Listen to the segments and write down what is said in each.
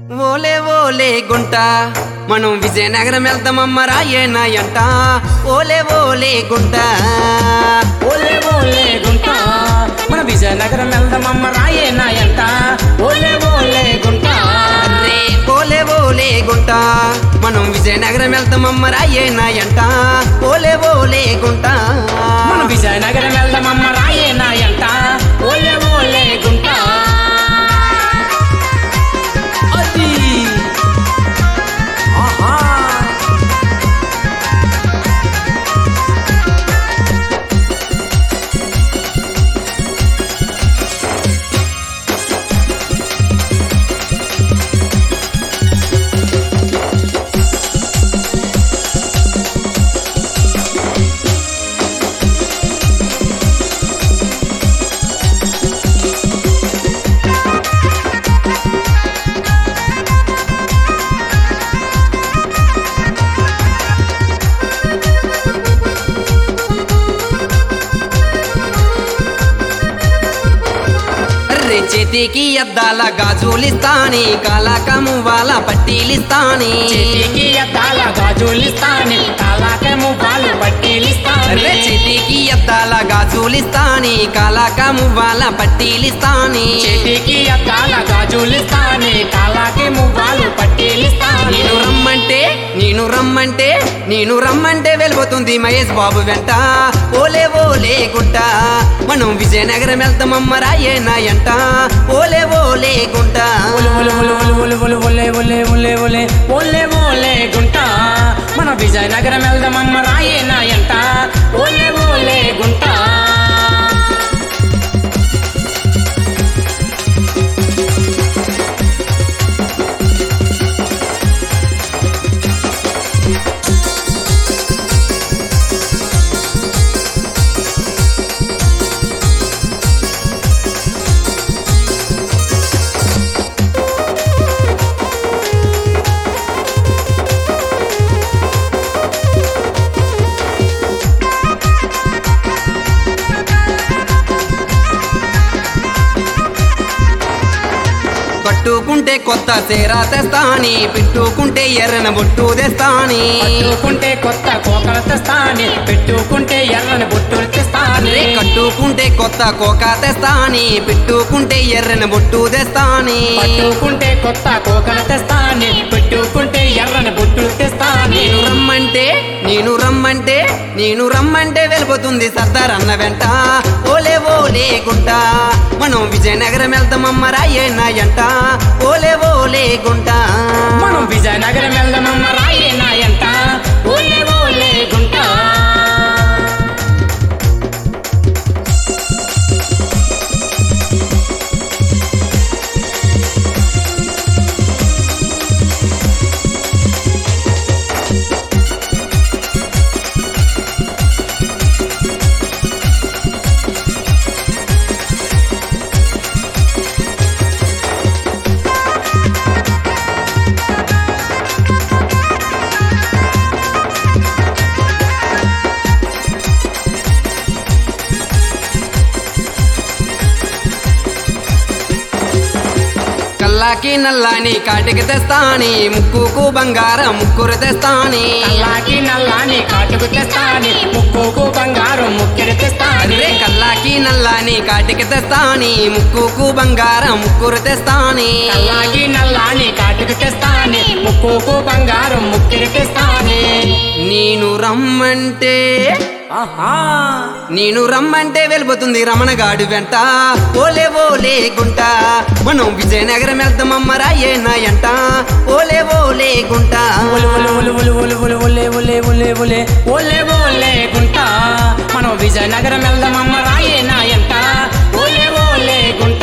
ఓలే ఓలే గుంట మనం విజయనగరం వెళ్దామమ్మ రాయేనా ఎంట ఓలే ఓలే గుంట ఓలే ఓలే గుంట మన విజయనగరం వెళ్దామమ్మ రాయేనా ఎంట ఓలే ఓలే గుంట అర్రే ఓలే ఓలే గుంట మనం విజయనగరం వెళ్దామమ్మ రాయేనా ఎంట ఓలే ఓలే గుంట మన విజయనగరం వెళ్దామమ్మ రాయేనా ఎంట ఓలే ఓలే గుంట అది ఆహా అర్రే చేతికి అద్దాల గాజులిస్తాని కాలకము వాళ్ళ పట్టీలిస్తాని చేతికి అద్దాల గాజులిస్తాని కాలాకేమో పాలు పట్టీలిస్తాని అర్రే చేతికి అద్దాల గాజులిస్తాని కాలకము వాళ్ళ పట్టీలిస్తాని చేతికి అద్దాల గాజులిస్తాని కాలాకేమో పాలు పట్టీలిస్తాని నేను రమ్మంటే నేను రమ్మంటే నేను రమ్మంటే వెళ్ళిపోతుంది మహేష్ బాబు వెంట ఓలే ఓలే గుంట మనం విజయనగరం వెళ్తామమ్మ రాయేనా ఎంట ఓలే ఓలే గుంట ఒలే ఒలే ఒలే ఒలే ఒలే ఒలే ఒలే ఒలే ఒలే ఒలే ఒలే గుంట మన విజయనగరం వెళ్దామమ్మ రాయేనా ఎంట ఒలే ఒలే గుంట కట్టుకుంటే కొత్త చీర తెస్తాని పెట్టుకుంటే ఎర్రన బొట్టు తెస్తాని పట్టుకుంటే కొత్త కోకలు తెస్తాని పెట్టుకుంటే ఎర్రని బొట్టులు తెస్తాని అరే కట్టుకుంటే కొత్త కోక తెస్తాని పెట్టుకుంటే ఎర్రన బొట్టు తెస్తాని పట్టుకుంటే కొత్త కోకలు తెస్తాని పెట్టుకుంటే ఎర్రని బొట్టులు తెస్తాని నేను రమ్మంటే నేను రమ్మంటే నేను రమ్మంటే వెళ్ళిపోతుంది సర్దార్ అన్న వెంట ఓలే ఓలే గుంట మనం విజయనగరం వెళ్తామమ్మ రాయేనా ఎంట ఓలే ఓలే గుంట మనం విజయనగరం వెళ్దామమ్మ రాయేనా ఎంట ఓలే ఓలే గుంట కల్లాకి నల్లాని కాటికి తెస్తాని ముక్కుకు బంగారం ముక్కురు తెస్తాని కల్లాకి నల్లాని కాటుకు తెస్తాని ముక్కుకు బంగారం ముక్కెడు తెస్తాని అరే కల్లాకి నల్లాని కాటికి తెస్తాని ముక్కుకు బంగారం ముక్కురు తెస్తాని కల్లాకి నల్లాని కాటుకు తెస్తాని ముక్కుకు బంగారం ముక్కెడు తెస్తాని నేను రమ్మంటే ఆహా నేను రమ్మంటే వెళ్ళిపోతుంది రమణగాడు వెంట ఓలే ఓలే గుంట మనం విజయనగరం వెళ్తామమ్మ రాయేనా ఎంట ఓలే ఓలే గుంట ఒలే ఒలే ఒలే ఒలే ఒలే ఒలే ఒలే ఒలే ఒలే ఒలే ఒలే గుంట మనం విజయనగరం వెళ్దామమ్మ రాయేనా ఎంట ఒలే ఒలే గుంట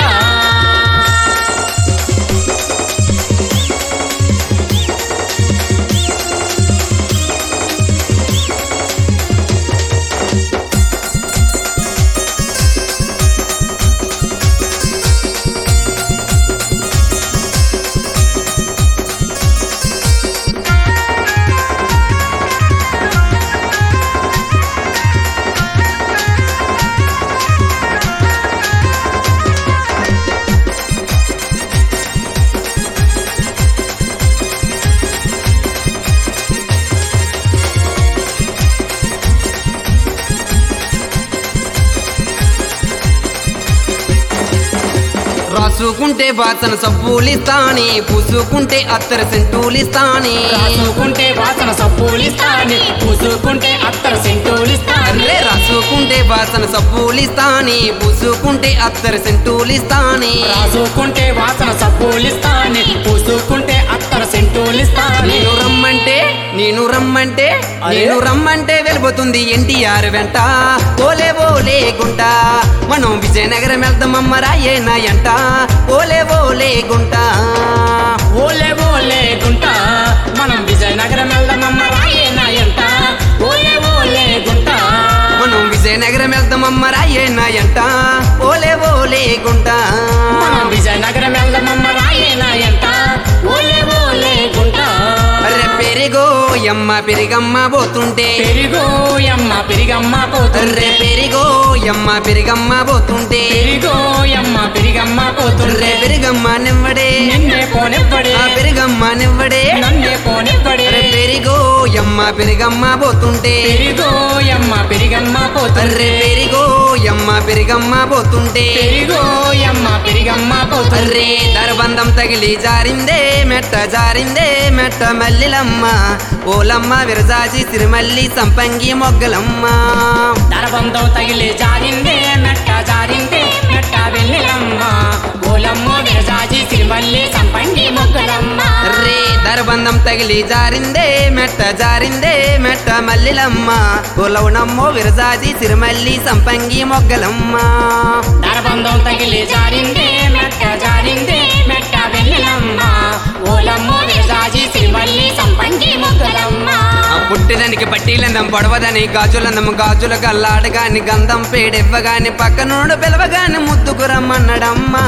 పూసుకుంటే వాసన సబ్బులిస్తాని పూసుకుంటే అత్తర సెంటూలిస్తాని రాసుకుంటే వాసన సబ్బులిస్తాని పూసుకుంటే అత్తర సెంటూలిస్తాని అర్రే రాసుకుంటే వాసన సబ్బులిస్తాని పూసుకుంటే అత్తర సెంటూలిస్తాని రాసుకుంటే వాసన సబ్బులిస్తాని పూసుకుంటే అత్తర సెంటూలిస్తాని నేను రమ్మంటే నేను రమ్మంటే అరే? నేను రమ్మంటే వెళ్ళిపోతుంది ఎన్టీఆర్ వెంట ఓలే ఓలే గుంట మనం విజయనగరం వెళ్దామమ్మ రాయేనా ఎంట ఓలే ఓలే గుంట ఓలే ఓలే గుంట మనం విజయనగరం వెళ్దామమ్మ రాయేనా ఎంట ఓలే ఓలే గుంట మనం విజయనగరం వెళ్దామమ్మ రాయేనా ఎంట ఓలే ఓలే గుంట మనం విజయనగరం వెళ్దామమ్మ రాయేనా ఎంట ఓలే ఓలే గుంట అరే పెరిగో ఎమ్మ పెరిగమ్మ పోతుంటే పెరిగో యమ్మ పెరిగమ్మ పోతుంది అర్రే పెరిగో ఎమ్మ పెరిగమ్మ పోతుంటే పెరిగో యమ్మ పెరిగమ్మ అర్రే పోతుంది పెరిగమ్మ నివ్వడే నిన్నే పోనివ్వడే ఆ పెరిగమ్మ నివ్వడే నన్నే పోనివ్వడే అరే పెరిగో ఎమ్మ పెరిగమ్మ పోతుంటే పెరిగో యమ్మ పెరిగమ్మ అర్రే పోతుంది పెరిగో ఎమ్మ పెరిగమ్మ పోతుంటే పెరిగో యమ్మ పెరిగమ్మ పోతుంది అర్రే దరబంధం తగిలి జారిందే మెట్ట జారిందే మెట్ట మల్లిలమ్మ ఓలమ్మ విరజాజి సిరిమల్లి సంపంగి మొగ్గలమ్మ దరబంధం తగిలి జారిందే మెట్ట జారిందే మెట్ట వెళ్ళిలమ్మ ఓలమ్మ విరజాజి సిరిమల్లి సంపంగి మొగ్గలమ్మ అర్రే దరబంధం తగిలి జారిందే మెట్ట జారిందే మెట్ట మల్లిలమ్మ ఓలవునమ్మో విరజాజి సిరిమల్లి సంపంగి మొగ్గలమ్మ దరబంధం తగిలి జారిందే మెట్ట జారిందే మెట్ట వెళ్ళిలమ్మ ఓలమ్మ విరజాజి సిరిమల్లి సంపంగి మొగ్గలమ్మ ఆ పుట్టిదానికి పట్టీలందం పొడవదని గాజులందం గాజుల గల్లాడగాని గంధం పేడెవ్వగాని పక్కనోడు పిలవగాని ముద్దుకు రమ్మన్నడమ్మా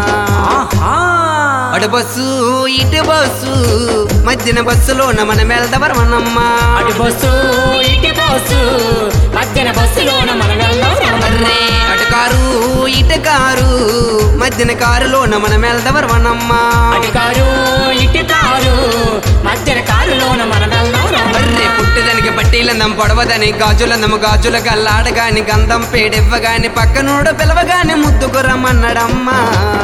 అడు బస్సు ఇటు బస్సు మధ్యన బస్సులోన మనం వెళ్దవరమన్నమ్మా అటు బస్సు ఇటు బస్సు మధ్యన బస్సులోన మనం వెళ్దాం అర్రే అటు కారు ఇటు కారు మధ్యన కారులోన మనం వెళ్దవరమన్నమ్మా అటు కారు ఇటు కారు మధ్యన కారులోన మనం వెళ్దాం అర్రే పుట్టిదానికి పట్టీలందం పొడవదని గాజులందం గాజుల గల్లాడగాని గంధం పేడెవ్వగాని పక్కనోడు పిలవగాని ముద్దుకు రమ్మన్నడమ్మా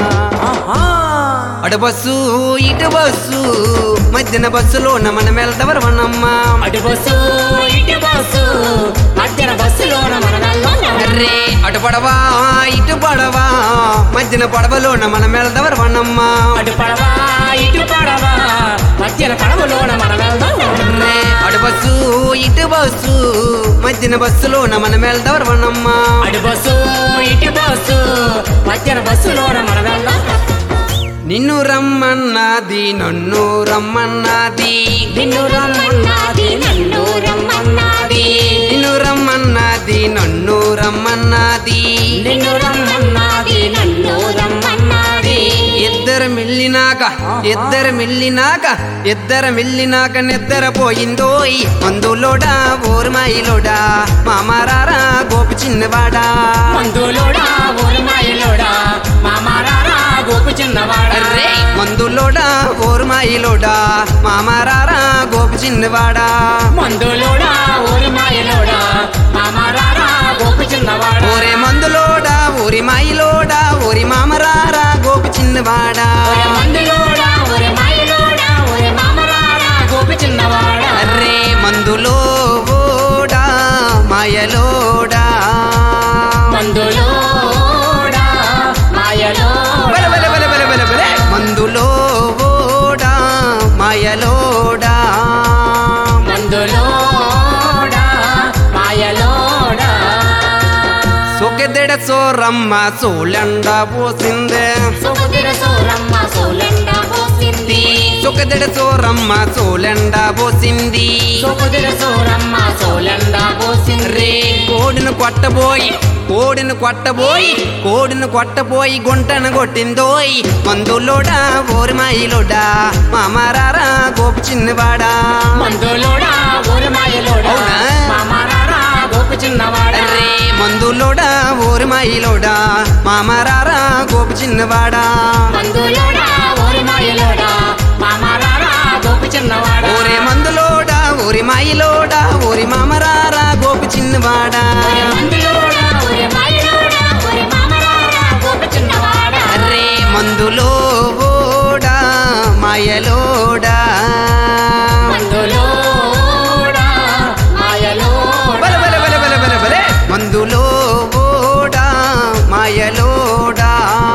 అటు బస్సు ఇటు బస్సు మధ్యన బస్సులోన మనం వెళ్దవరమన్నమ్మా అటు బస్సు ఇటు బస్సు మధ్యన బస్సులోన మనం వెళ్దాం అర్రే అటు పడవా ఇటు పడవా మధ్యన పడవలోన మనం వెళ్దవరమన్నమ్మా అటు పడవా ఇటు పడవా మధ్యన పడవలోన మనం వెళ్దాం అర్రే అటు బస్సు ఇటు బస్సు మధ్యన బస్సులోన మనం వెళ్దవరమన్నమ్మా అటు బస్సు ఇటు బస్సు మధ్యన బస్సులోన మనం వెళ్దాం నిన్ను రమ్మన్నది నన్ను రమ్మన్నది నిన్ను రమ్మన్నది నన్ను రమ్మన్నది నిన్ను రమ్మన్నది నన్ను రమ్మన్నది నిన్ను రమ్మన్నది నన్ను రమ్మన్నది ఇద్దరు మిల్లినాక ఇద్దరు మిల్లినాక ఇద్దరు మిల్లినాక నిద్ర పోయిందోయ్ మందులోడా ఓర్మాయిలోడా మామారారా గోపి చిన్నవాడా మందులోడా ఊరుమాయిలోడా మామారారా గోపు చిన్నవాడా అర్రే మందులోడా ఓర్మాయిలోడా మామారారా గోపి చిన్నవాడా మందులోడా ఊరుమాయిలోడా మామారారా గోపు చిన్నవాడా ఓరే మందులోడా ఊరి మాయిలోడా ఊరి మామరారా గోపి చిన్నవాడా ఒరే మందులోడా ఒరే మాయిలోడా ఒరే మామరారా గోపు చిన్నవాడా అర్రే మందులో ఓడా మాయలోడా మందులోడా మాయలోడా బల బల బల బల బల బల మందులో ఓడా మాయలోడా మందులోడా మాయలోడా సొకెదెడ సోరమ్మ సోలండ పోసిందే సుకుదిర సూరమ్మ సోలెండ పోసింది సొకెదెడ సోరమ్మ సోలండ పోసింది సుకుదిర సూరమ్మ సోలెండ పోసింది రే కోడిని కొట్టబోయి కోడిని కొట్టబోయి కోడిని కొట్టబోయి గుంటను కొట్టిందోయ్ మందులోడా ఓరిమాయిలోడా మామారారా గోపు చిన్నవాడా మందులోడా ఊరుమాయలోడా అవునా? మామారారా గోపు చిన్నవాడా రే మందులోడా ఓరిమాయిలోడా మామారారా గోపు చిన్నవాడా మందులోడా ఊరుమాయలోడా మామారారా గోపు చిన్నవాడా ఓరే మందులోడా ఓరి మాయిలోడా ఓరి మామరారా గోపు చిన్నవాడా ఒరే మందులోడా ఒరే మాయలోడా ఒరే మామరారా గోపు చిన్నవాడా రే మందులో మాయలోడా మందులోడా మాయలోడా బల బల బల బల బల బలే మందులో ఓడా మాయలోడా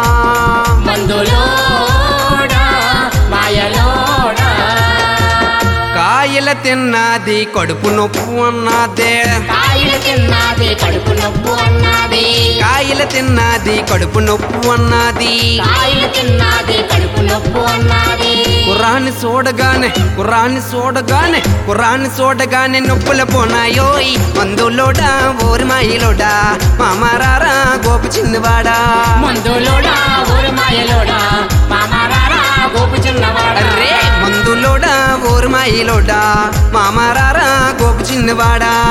మందులోడా మాయలోడా కాయల తిన్నది కడుపు నొప్పు అన్నదే కాయలు తిన్నది కడుపు నొప్పు అన్నది కాయల తిన్నది కడుపు నొప్పు అన్నది కాయలు తిన్నది కడుపు నొప్పు అన్నది కుర్రాన్ని చూడగానే కుర్రాన్ని చూడగానే కుర్రాన్ని చూడగానే నొప్పుల పోనాయోయ్ మందులోడా ఓరి మాయలోడా మామారారా గోపు చిన్నవాడా మందులోడా ఊరు మాయలోడా మామారారా గోపు చిన్నవాడా అర్రే మందులోడా ఓరి మాయలోడా మామారారా గోపు చిన్నవాడా